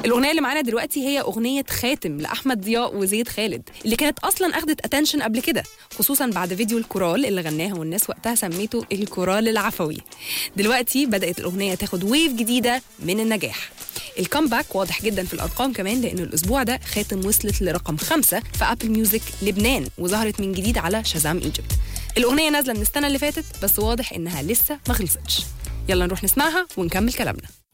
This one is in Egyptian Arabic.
الاغنيه اللي معانا دلوقتي هي اغنيه خاتم لاحمد ضياء وزيد خالد اللي كانت اصلا اخذت اتنشن قبل كده خصوصا بعد فيديو الكورال اللي غناها والناس وقتها سميته الكورال العفوي دلوقتي بدات الاغنيه تاخد ويف جديده من النجاح الكامباك واضح جدا في الارقام كمان لان الاسبوع ده خاتم وصلت لرقم خمسة في ابل ميوزك لبنان وظهرت من جديد على شازام ايجيبت الاغنيه نازله من السنه اللي فاتت بس واضح انها لسه ما خلصتش يلا نروح نسمعها ونكمل كلامنا